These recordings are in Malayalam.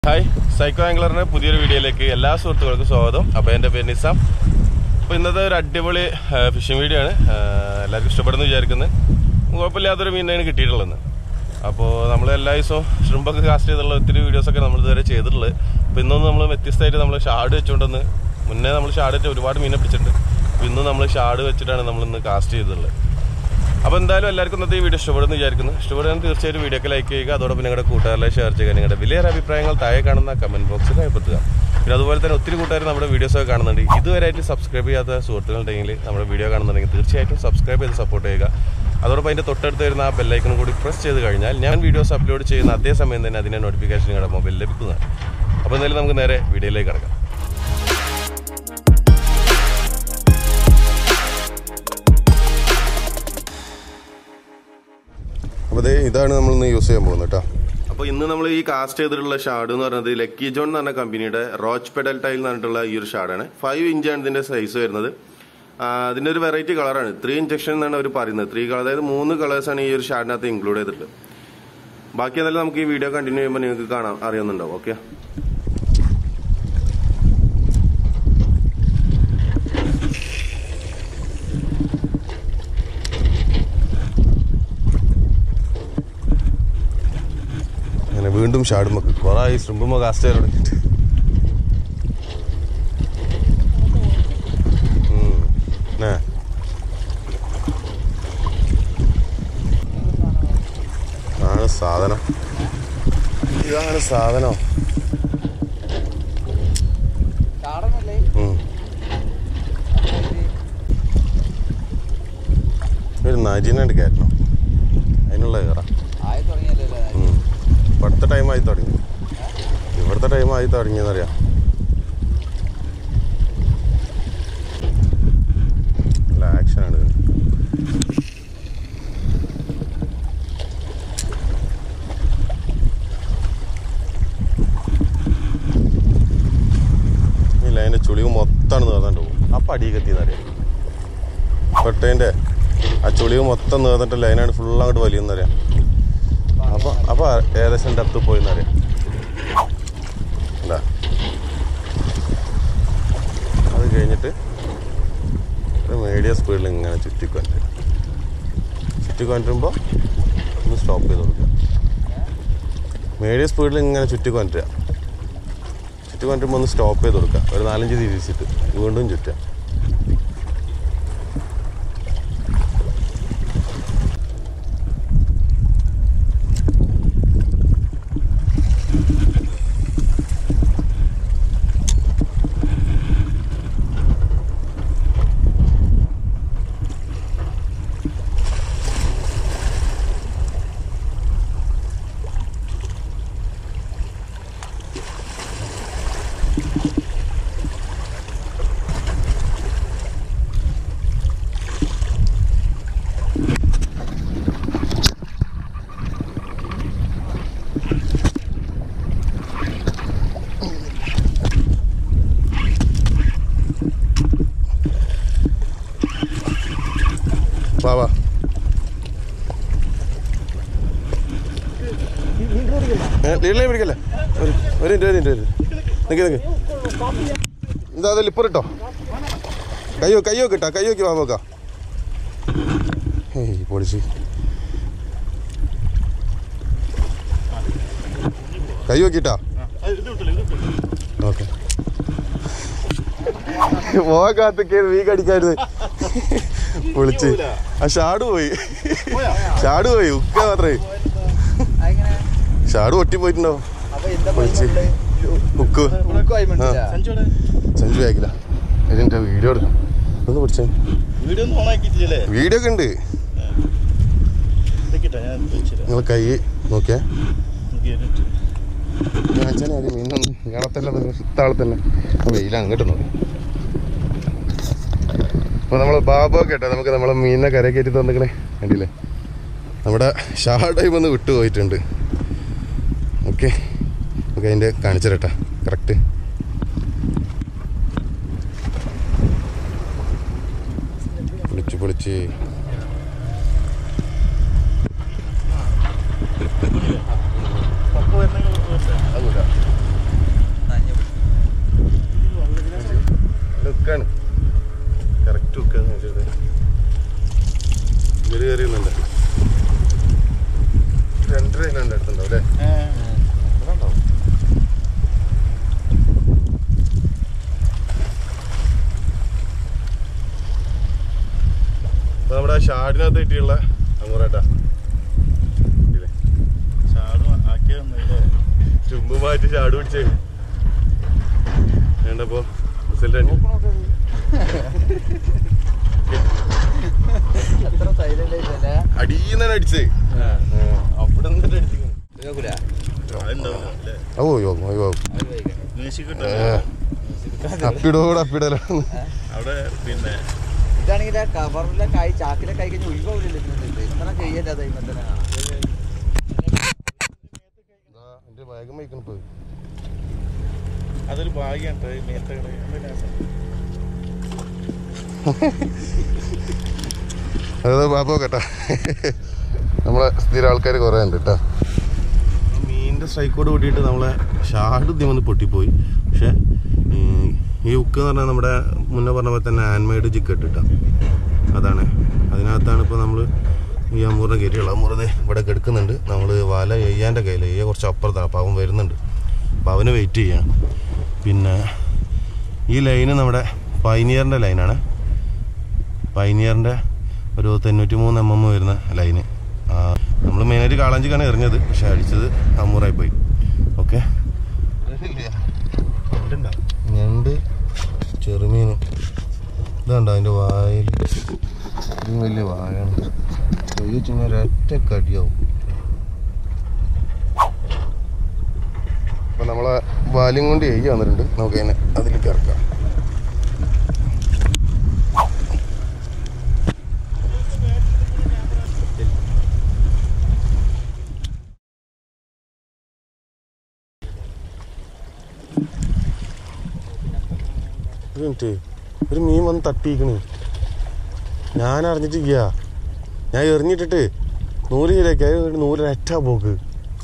ഹായ് സൈക്കോ ആംഗ്ലറിന്റെ പുതിയൊരു വീഡിയോയിലേക്ക് എല്ലാ സുഹൃത്തുക്കൾക്കും സ്വാഗതം അപ്പോൾ എൻ്റെ പേര് നിസാം അപ്പോൾ ഇന്നത്തെ ഒരു അടിപൊളി ഫിഷിംഗ് വീഡിയോ ആണ് ആ, എല്ലാവർക്കും ഇഷ്ടപ്പെടുന്നു വിചാരിക്കുന്നത് കുഴപ്പമില്ലാത്തൊരു മീനാണ് കിട്ടിയിട്ടുള്ളത് അപ്പോൾ നമ്മൾ എല്ലാ ദിവസവും ഷ്രിമ്പൊക്കെ കാസ്റ്റ് ചെയ്തിട്ടുള്ള ഒത്തിരി വീഡിയോസൊക്കെ നമ്മൾ ഇതുവരെ ചെയ്തിട്ടുള്ളത് അപ്പോൾ ഇന്നൊന്നും നമ്മൾ വ്യത്യസ്തമായിട്ട് നമ്മൾ ഷാഡ് വെച്ചുകൊണ്ടെന്ന് മുന്നേ നമ്മൾ ഷാഡ് വെച്ച് ഒരുപാട് മീനെ പിടിച്ചിട്ടുണ്ട് അപ്പോൾ ഇന്ന് നമ്മൾ ഷാഡ് വെച്ചിട്ടാണ് നമ്മൾ ഇന്ന് കാസ്റ്റ് ചെയ്തിട്ടുള്ളത് അപ്പോൾ എന്തായാലും എല്ലാവർക്കും ഇന്നത്തെ ഈ വീഡിയോ ഇഷ്ടപ്പെടുന്നു വിചാരിക്കുന്നു ഇഷ്ടപ്പെടുന്ന തീർച്ചയായും വീഡിയോക്ക് ലൈക്ക് ചെയ്യുക അതോടൊപ്പം നിങ്ങളുടെ കൂട്ടുകാരിലെ ഷെയർ ചെയ്യുക നിങ്ങളുടെ വലിയൊരു അഭിപ്രായങ്ങൾ താഴെ കാണുന്ന കമന്റ് ബോക്സിൽ രേഖപ്പെടുത്തുക പിന്നെ അതുപോലെ തന്നെ ഒത്തിരി കൂട്ടുകാർ നമ്മുടെ വീഡിയോസ് ഒക്കെ കാണുന്നുണ്ട് ഇതുവരെയായിട്ട് സബ്സ്ക്രൈബ് ചെയ്യാത്ത സുഹൃത്തുക്കളുണ്ടെങ്കിൽ നമ്മുടെ വീഡിയോ കാണുന്നുണ്ടെങ്കിൽ തീർച്ചയായിട്ടും സബ്സ്ക്രൈബ് ചെയ്ത് സപ്പോർട്ട് ചെയ്യുക അതോടൊപ്പം അതിൻ്റെ തൊട്ടടുത്ത് വരുന്ന ആ ബെല്ലൈക്കണും കൂടി പ്രസ് ചെയ്ത് കഴിഞ്ഞാൽ ഞാൻ വീഡിയോസ് അപ്ലോഡ് ചെയ്യുന്ന അതേ സമയം തന്നെ അതിൻ്റെ നോട്ടിഫിക്കേഷൻ നിങ്ങളുടെ മൊബൈലിൽ ലഭിക്കുന്നതാണ് അപ്പോൾ എന്തായാലും നമുക്ക് നേരെ വീഡിയോയിലേക്ക് കിടക്കാം അപ്പോൾ ദേ ഇതാണ് നമ്മൾ ഇന്ന് യൂസ് ചെയ്യാൻ പോകുന്നത് കേട്ടോ അപ്പോൾ ഇന്ന് നമ്മൾ ഈ കാസ്റ്റ് ചെയ്തിട്ടുള്ള ഷാഡ് എന്ന് പറയുന്നത് ലക്കി ജോൺ എന്ന് പറഞ്ഞ കമ്പനിയുടെ റോച്ച് പെഡൽ ടൈൽ എന്ന് പറഞ്ഞിട്ടുള്ള ഈ ഒരു ഷാഡാണ് ഫൈവ് ഇഞ്ചാണ് ഇതിന്റെ സൈസ് വരുന്നത് ആ, അതിന്റെ ഒരു വെറൈറ്റി കളറാണ് ത്രീ ഇഞ്ചക്ഷൻ എന്നാണ് അവർ പറയുന്നത് ത്രീ കളർ അതായത് മൂന്ന് കളേഴ്സാണ് ഈ ഒരു ഷാഡിനകത്ത് ഇൻക്ലൂഡ് ചെയ്തിട്ടുള്ളത് ബാക്കി അതെല്ലാം നമുക്ക് ഈ വീഡിയോ കണ്ടിന്യൂ ചെയ്യുമ്പോൾ നിങ്ങൾക്ക് കാണാം അറിയുന്നുണ്ടാവും ഓക്കെ അങ്ങനെ വീണ്ടും ഷാടും വെക്ക് കുറെ ഈ ശ്രിമ്പുമ്പോ കാസ്റ്റ് ചെയ്യാൻ തുടങ്ങിയിട്ട് ഉം. നെ. ഇതാണ് സാധനം ഇതാണ് സാധനം ചാടനല്ലേ ഉം. ഒരു നരിനുണ്ട് കയറ്റണം അതിനുള്ള കയറാം ആയി തുടങ്ങിയല്ലേ ഉം. ഇവിടുത്തെ ടൈമായി തുടങ്ങി ഇവിടുത്തെ ടൈമായി തുടങ്ങിയെന്നറിയാം നല്ല ആക്ഷനാണ് ഇത് ഇല്ല അതിന്റെ ചുളിവ് മൊത്തമാണ് നേർന്നിട്ട് പോകും ആ പടിയൊക്കെ എത്തിയെന്നറിയാം പെട്ടതിന്റെ ആ ചുളിവ് മൊത്തം നേർന്നിട്ടില്ല അതിനാണ് ഫുൾ അങ്ങോട്ട് വലിയെന്നറിയാം അപ്പൊ അപ്പൊ ഏകദേശം ഡെപ്ത് പോയിന്നറിയാം എന്താ അത് കഴിഞ്ഞിട്ട് ഒരു മീഡിയം സ്പീഡിൽ ഇങ്ങനെ ചുറ്റിക്കൊണ്ടിരും ചുറ്റിക്കൊണ്ടിരുമ്പോൾ ഒന്ന് സ്റ്റോപ്പ് ചെയ്ത് കൊടുക്കുക മീഡിയം സ്പീഡിൽ ഇങ്ങനെ ചുറ്റിക്കൊണ്ടിരിക ചുറ്റിക്കൊണ്ടിരുമ്പോൾ ഒന്ന് സ്റ്റോപ്പ് ചെയ്ത് കൊടുക്കുക ഒരു നാലഞ്ച് തിരിച്ചിട്ട് വീണ്ടും ചുറ്റുക വാ വാ ലീഡിലേ പിടിക്കല്ലേ ഒരു ഒരു മിനിറ്റ് ഒരു മിനിറ്റ് ഒരു നിൽക്ക് നിൽക്ക് എന്താ അതിൽ ഇപ്പം ഇട്ടോ കയ്യോ കയ്യോ കിട്ടാ കയ്യോ വാ നോക്കാം ഏയ് പൊളിച്ച് കൈ നോക്കിട്ടാ ഓക്കെ പോകാത്തൊക്കെ വീ കടിക്കാരുത് പൊളിച്ച് ആ ഷാഡ് പോയി ഷാഡ് പോയി ഉക്ക മാത്രമേ അങ്ങനെ ഷാഡ് പൊട്ടി പോയിട്ടുണ്ടോ അപ്പൊ എന്താ പൊളിച്ച് ഉക്ക് ഉൾക്കുമായി മനസ്സിലാ സഞ്ജു ബാക്കില്ല ഇതിന്റെ വീഡിയോ എടുക്കാം ഒന്ന് പിടിച്ചേ വീഡിയോ ഒന്നും ഓണാക്കിയിട്ടില്ലേ വീഡിയോ ഒക്കെ ഉണ്ട് ഇതൊക്കെ ഞാൻ വെച്ചില്ല നിങ്ങൾ കൈ നോക്കിയേ കേറിട്ട് ഞാൻ വെച്ചാൽ അത് മീനൊന്നും ഇയാളത്തല്ല ഇത്താളത്തല്ല വെയിൽ അങ്ങോട്ട് നോക്കി അപ്പോൾ നമ്മൾ ബാബോ കേട്ടോ നമുക്ക് നമ്മളെ മീനിനെ കര കയറ്റി തന്നിക്കണേ കണ്ടില്ലേ നമ്മുടെ ഷാ ടൈം ഒന്ന് വിട്ടു പോയിട്ടുണ്ട് ഓക്കെ നമുക്ക് അതിൻ്റെ കാണിച്ചു തരട്ടാ കറക്റ്റ് പൊളിച്ച് പൊളിച്ച് പപ്പ വരുന്നെങ്കിൽ അതുമില്ല ഷാഡിനകത്ത് കിട്ടിയുള്ള അങ്ങോട്ടാ ചാടും ആക്കിയതൊന്നുമില്ലേ ചുമ്പ് മാറ്റി ഷാഡ് പിടിച്ചേ വേണ്ടപ്പോ റിസൾട്ട് എത്ര സൈലന്റ് ആയിട്ടല്ലേ അടിയെന്നാണ് അടിച്ചേ അവിടെ നിന്നിട്ട് അടിച്ചു കേൾക്കൂല അതുണ്ടാവും അല്ലേ ഓ യോ യോ അവര് വൈകി മ്യൂസിക് ഏ. കിട്ടും അപ്പിടോട് അപ്പിടല അവിടെ പിന്നെ ഇതാണെങ്കിൽ ആ കവറിലെ കായ് ചാക്കിലെ കായ് കഴിഞ്ഞ് ഒഴിവാവില്ല ഇത്ര ചെയ്യല്ലേ അത് ഇമ്മ തന്നെ കാണാം എന്റെ വേഗം വയ്ക്കണം ഇപ്പൊ അതൊരു ഭാഗ്യമാണ് മേത്തെ അതെ ബാബോ കേട്ടാ നമ്മളെ സ്ഥിര ആൾക്കാർ കുറേ ഉണ്ട് കേട്ടോ മീനിന്റെ സ്ട്രൈക്കോട് കൂട്ടിയിട്ട് നമ്മളെ ഷാഡ് വന്ന് പൊട്ടിപ്പോയി പക്ഷെ ഈ ഉക്ക് എന്ന് പറഞ്ഞാൽ നമ്മുടെ മുന്നേ പറഞ്ഞ പോലെ തന്നെ ഹാൻഡ് ജിക്ക് ഇട്ടിട്ടാ അതാണ് അതിനകത്താണ് ഇപ്പോൾ നമ്മൾ ഈ അമ്മൂറിനെ കയറ്റിയുള്ളത് അമ്മൂറത് ഇവിടെ കിടക്കുന്നുണ്ട് നമ്മൾ വല എയ്യാൻ്റെ കയ്യിൽ എയ്യ കുറച്ച് അപ്പുറത്താണ് അപ്പോൾ അവൻ വരുന്നുണ്ട് അപ്പോൾ അവന് വെയിറ്റ് ചെയ്യാണ് പിന്നെ ഈ ലൈന് നമ്മുടെ പൈനിയറിൻ്റെ ലൈനാണ് പൈനിയറിൻ്റെ ഒരു തൊണ്ണൂറ്റി മൂന്ന് എം എം വരുന്ന ലൈന് നമ്മൾ മെയിനായിട്ട് കാളാഞ്ചിക്കാണ് എറിഞ്ഞത് പക്ഷെ അടിച്ചത് അമ്മൂറായി പോയി ഓക്കെ ഞണ്ട് ചെറുമീൻ ഇതുണ്ടോ അതിൻ്റെ വായിൽ ഇതും വലിയ വായാണ് കൈ വെച്ച് കഴിഞ്ഞാൽ ഒരൊറ്റ കടിയാവും അപ്പം നമ്മളെ വാല്യം കൊണ്ട് എയ്യ വന്നിട്ടുണ്ട് നമുക്ക് അതിനെ അതിലേക്ക് ഇറക്കാം ഒരു മിനിറ്റ് ഒരു മീൻ വന്ന് തട്ടിയിക്കണ് ഞാൻ അറിഞ്ഞിട്ടില്ല ഞാൻ എറിഞ്ഞിട്ടിട്ട് നൂല് ശരിയാക്കി അത് നൂല് അറ്റാ പോക്ക്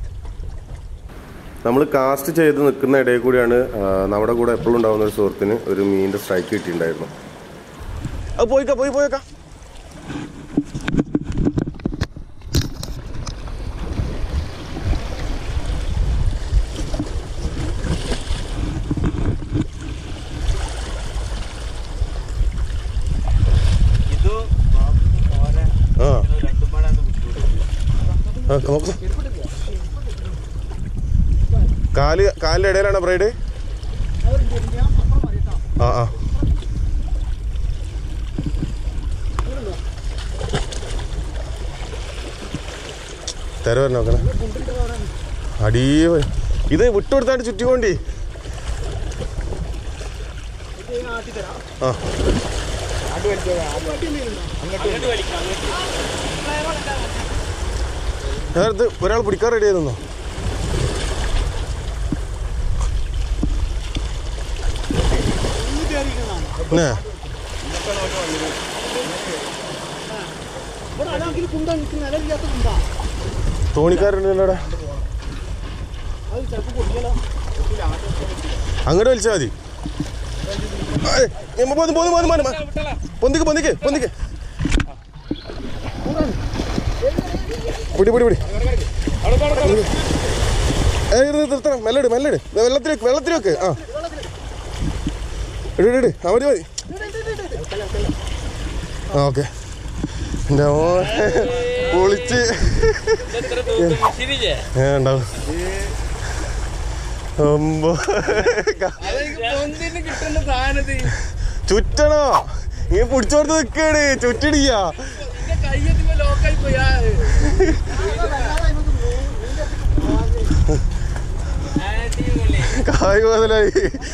നമ്മൾ കാസ്റ്റ് ചെയ്ത് നിൽക്കുന്ന ഇടയിൽ കൂടിയാണ് ആ, നമ്മുടെ കൂടെ എപ്പോഴും ഉണ്ടാവുന്ന ഒരു സുഹൃത്തിന് ഒരു മീനിന്റെ സ്ട്രൈക്ക് കിട്ടിയിട്ടുണ്ടായിരുന്നു അത് പോയിക്കാ പോയി പോയേക്കാ ഇത് ആ രണ്ടും പാടാണ്ട് വിട്ടു ആ, നോക്ക്. കാല് കാലിന്റെ ഇടയിലാണ് ബ്രൈഡ് ആ ആ തെര വരണം നോക്കണേ അടിയ ഇത് വിട്ടുകൊടുത്തായിട്ട് ചുറ്റിക്കൊണ്ടി ആ നേരത്ത് ഒരാൾ പിടിക്കാൻ റെഡി ആയിരുന്നോ പിന്നെ തോണിക്കാരുണ്ടല്ലോ അവിടെ അങ്ങോട്ട് വലിച്ചാൽ മതി ഏയ്, എമ്മ പോന്ന് പോന്ന് പോന്ന് പോന്ന് പോന്ന്. പൊന്തിക്ക് പൊന്തിക്ക് പൊന്തിക്ക് പിടി പിടി പിടി ഏയ്, ഇത് നിർത്തണം മെല്ലട് മെല്ലട് വെള്ളത്തിൽ വെക്ക് വെള്ളത്തിൽ വെക്ക് ആ ഇട് ഇട്, ഇട് ആ മതി മതി ആ ഓക്കെ എൻ്റെ ഓ പൊളിച്ച് ഏ ഉണ്ടാവും ഒമ്പോ കിട്ടുന്ന സാധനത് ചുറ്റണോ നീ പിടിച്ചോർത്ത് നിൽക്കണ് ചുറ്റിടിയ കയ്യെത്തുമ്പോ ലോക്കായി പോയാ കായ് മുതലായി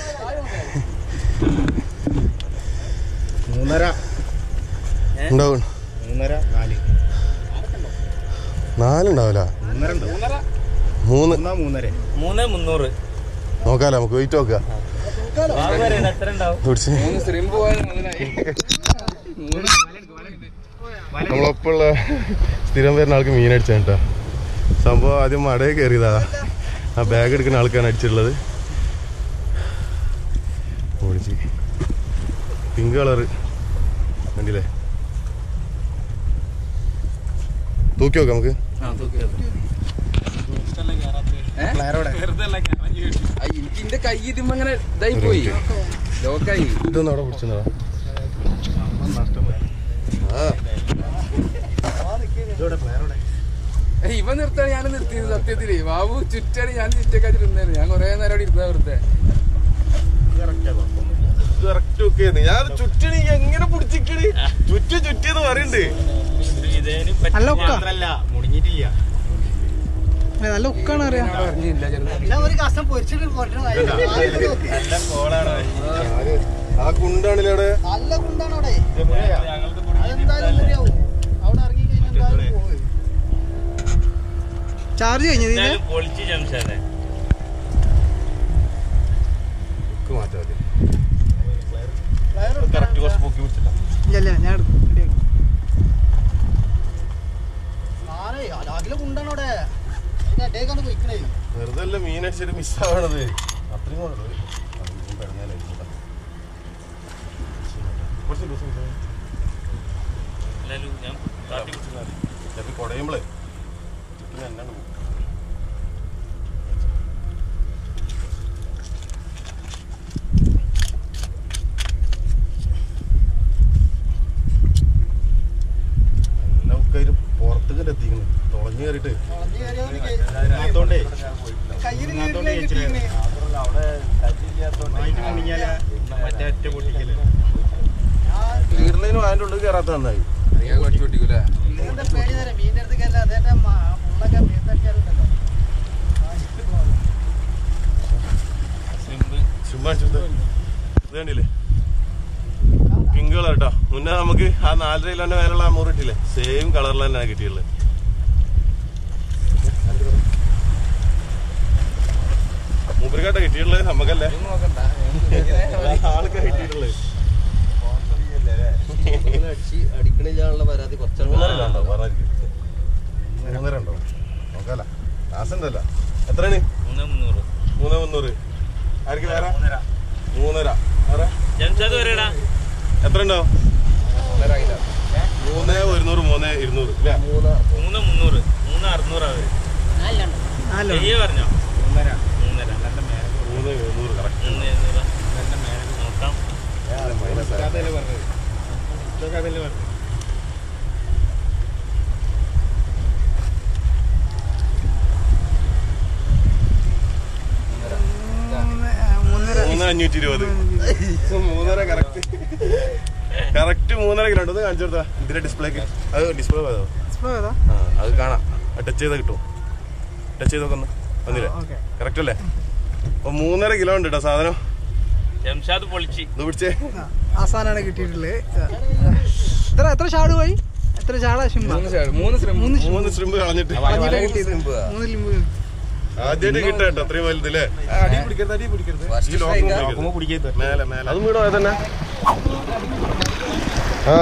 മൂന്നര ഉണ്ടാവും മൂന്നര നാല് നാലുണ്ടാവില്ല മൂന്നര ഉണ്ടാവും മൂന്ന് മൂന്നാ മൂന്നര മൂന്ന് മുന്നൂറ് നോക്കാലോ നമുക്ക് വെയിറ്റ് നോക്കാം ബാബു പറയണ എത്ര ഉണ്ടാവും പിടിച്ച് നമ്മളൊപ്പമുള്ള സ്ഥിരം വരുന്ന ആൾക്ക് മീൻ അടിച്ചാ കേട്ടോ സംഭവം ആദ്യം മടയിൽ കയറിയതാ ആ ബാഗ് എടുക്കുന്ന ആൾക്കാണ് അടിച്ചിട്ടുള്ളത് ഓടിച്ച് പിങ്ക് കളറ് കണ്ടില്ലേ തൂക്കി നോക്കാം നമുക്ക് എനിക്ക് എന്റെ കൈ ഇതുമ്പോ അങ്ങനെ ഇതായി പോയി ലോക്കായി ഇതൊന്നും അവിടെ പിടിച്ചെന്നടാ ആ ഇവ നിർത്താൻ ഞാൻ നിർത്തിയത് സത്യത്തില് ബാബു ചുറ്റാണ് ഞാൻ ചുറ്റക്കാറ്റ് ഇരുന്നത് ഞാൻ കൊറേ നേരം അവിടെ ഇരുന്ന വെറുതെ കറക്റ്റ് ഒക്കെ ഞാൻ ചുറ്റണി എങ്ങനെ പിടിച്ചിക്കണ് ചുറ്റു ചുറ്റിയെന്ന് പറയണ്ട് ഇതിന് നല്ല ഉക്ക മാത്രല്ല മുടിഞ്ഞിട്ടില്ല നല്ല ഉക്കാണ് അറിയാം ഞാൻ പറഞ്ഞില്ല ചെറുതായിട്ട് ഒരു കഷ്ടം പൊരിച്ചിട്ട് നല്ല കോളാണ് ആ കുണ്ടാണല്ലേ അവിടെ നല്ല കുണ്ടാണ് അവിടെ അതെന്തായാലും മുറിയാവും അവിടെ ഇറങ്ങി കഴിഞ്ഞാൽ ചാർജ് കഴിഞ്ഞു ഇതിന്റെ എന്തായാലും പൊളിച്ച് ജംഷാദെ കറക്റ്റ് കുറച്ച് പൊക്കി പിടിച്ചില്ല ഇല്ല ഞാൻ എടുക്കും റെഡിയാക്കും. ആനേ, അലാകിലെ കുണ്ടാണ് അവിടെ അതിന്റെ അടേക്കാണ് പോയിക്കണേ വെറുതെ അല്ല മീൻ അടിച്ചിട്ട് മിസ്സാവണത് അത്രയും കൊണ്ടത്. അത് മീൻ പിടഞ്ഞാലായിരിക്കും കേട്ടോ. കുറച്ച് ദിവസം കഴിഞ്ഞ് എന്തായാലും ഞാൻ കാട്ടി പിടിച്ചു ചിലപ്പോൾ കുടയുമ്പളേ ചുറ്റിന് എന്നാണ് പോകും നല്ല ഉക്കാര് പുറത്തേക്ക് എത്തിക്കുന്നു തുളഞ്ഞു കയറിയിട്ട് അതുകൊണ്ടേ കയ്യിൽ അവിടെ കല്ലില്ലാത്തോണ്ട് മുങ്ങിയാല് മറ്റേ ഒറ്റ പൊട്ടിക്കല് തീർന്നതിനും അതിൻ്റെ ഉള്ളിൽ കയറാത്ത നന്നായി ഞാൻ കുറച്ച് പൊട്ടിക്കൂലേ പേടി തരാം മീൻ്റെ അടുത്തേക്കല്ല അതേന്റെ മുള്ളൊക്കെ മീത്തടിച്ചാലുണ്ടല്ലോ സിമ്പ് ചുമ്മാ ചുമ്മാ ഇത് കണ്ടില്ലേ പിങ്ക് കളർ കേട്ടോ മുന്നേ നമുക്ക് ആ നാലര കിലോന്റെ മേലുള്ള അമ്മൂറ് കിട്ടിയില്ലേ സെയിം കളറിൽ തന്നെയാണ് കിട്ടിയുള്ളത് മൂപ്പരിക്കാട്ട കിട്ടിയിട്ടുള്ളത് നമുക്കല്ലേ നോക്കണ്ട ആൾക്കാ കിട്ടിയിട്ടുള്ളത് അടിക്കണില്ലാനുള്ള പരാതി കുറച്ചാണ് മൂന്നര കിലോ ഉണ്ടോ പറഞ്ഞായിരിക്കും മൂന്നര ഉണ്ടോ നോക്കാല കാസുണ്ടല്ല എത്രയാണ് മൂന്ന് മുന്നൂറ് മൂന്ന് മുന്നൂറ് ആർക്ക് വേറെ മൂന്നര വേറെ ജംഷാദ് വരെടാ എത്ര ഉണ്ടാവും മൂന്ന് ഒരുന്നൂറ് മൂന്ന് ഇരുന്നൂറ് ഇല്ലേ മൂന്ന് മുന്നൂറ് മൂന്ന് അറുന്നൂറ് അവര് നാലോ ശരിയെ പറഞ്ഞോ മൂന്നര മൂന്നര മൂന്ന് എഴുന്നൂറ് കറക്റ്റ് മൂന്ന് എഴുന്നൂറ് നോക്കാം മൈനസ് അതല്ലേ പറഞ്ഞത് ഇതൊക്കെ അതല്ലേ പറഞ്ഞത് മൂന്നര മൂന്ന് അഞ്ഞൂറ്റി ഇരുപത് മൂന്നര കറക്റ്റ് കറക്റ്റ് മൂന്നര കിലോ ഉണ്ട് ഒന്ന് കാണിച്ചു കൊടുത്താ ഇതിന്റെ ഡിസ്പ്ലേക്ക് അത് ഡിസ്പ്ലേ പോയതോ ഇപ്പൊ ഏതാ ആ അത് കാണാം ടച്ച് ചെയ്താൽ കിട്ടും ടച്ച് ചെയ്ത് നോക്കുന്നു വന്നില്ലേ ഓക്കെ കറക്റ്റ് അല്ലേ അപ്പൊ മൂന്നര കിലോ ഉണ്ട് കേട്ടോ സാധനം ജംഷാദ് പൊളിച്ച് ഇത് പിടിച്ചേ അവസാനാണ് കിട്ടിയിട്ടുള്ളത് എത്ര എത്ര ഷാട് പോയി എത്ര ഷാടാ ശിമ്പ മൂന്ന് ഷാ- മൂന്ന് ശ്രമം മൂന്ന് ശിമ്പ മൂന്ന് സ്ട്രിമ്പ് കളഞ്ഞിട്ട് കളഞ്ഞിട്ടാ കിട്ടിയത് മൂന്ന് ലിമ്പ് ആദ്യമായിട്ട് കിട്ടാ കേട്ടോ അത്രയും വലുതല്ലേ അടി പിടിക്കരുത് അടി പിടിക്കരുത് ഈ ലോക്ക് നോക്കുമ്പോ പിടിക്കരുത് മേലെ മേലെ അതും വീടോ തന്നെ ആ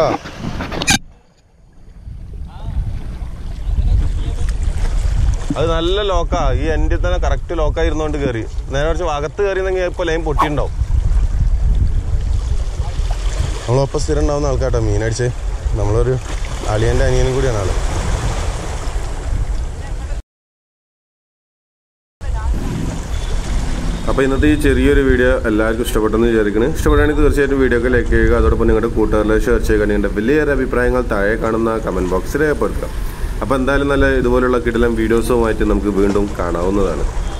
അത് നല്ല ലോക്കാ ഈ എൻ്റെ തന്നെ കറക്റ്റ് ലോക്കായിരുന്നോണ്ട് കയറി നേരെ കുറച്ച് അകത്ത് കയറിയെന്നെങ്കിൽ ഇപ്പോൾ ലൈൻ പൊട്ടിയിട്ടുണ്ടാവും നമ്മളൊപ്പം സ്ഥിരം ഉണ്ടാവുന്ന ആൾക്കാട്ടോ മീനടിച്ച് നമ്മളൊരു അളിയൻ്റെ അനിയനും കൂടിയാണ് ആള് അപ്പോൾ ഇന്നത്തെ ഈ ചെറിയൊരു വീഡിയോ എല്ലാവർക്കും ഇഷ്ടപ്പെട്ടെന്ന് വിചാരിക്കുന്നു ഇഷ്ടപ്പെടുകയാണെങ്കിൽ തീർച്ചയായിട്ടും വീഡിയോ ഒക്കെ ലൈക്ക് ചെയ്യുക അതോടൊപ്പം നിങ്ങളുടെ കൂട്ടുകാരിലെ ഷെയർ ചെയ്യുക നിങ്ങളുടെ വലിയൊരു അഭിപ്രായങ്ങൾ താഴെ കാണുന്ന കമൻറ്റ് ബോക്സിൽ രേഖപ്പെടുത്തുക അപ്പോൾ എന്തായാലും നല്ല ഇതുപോലുള്ള കിടലം വീഡിയോസുമായിട്ട് നമുക്ക് വീണ്ടും കാണാവുന്നതാണ്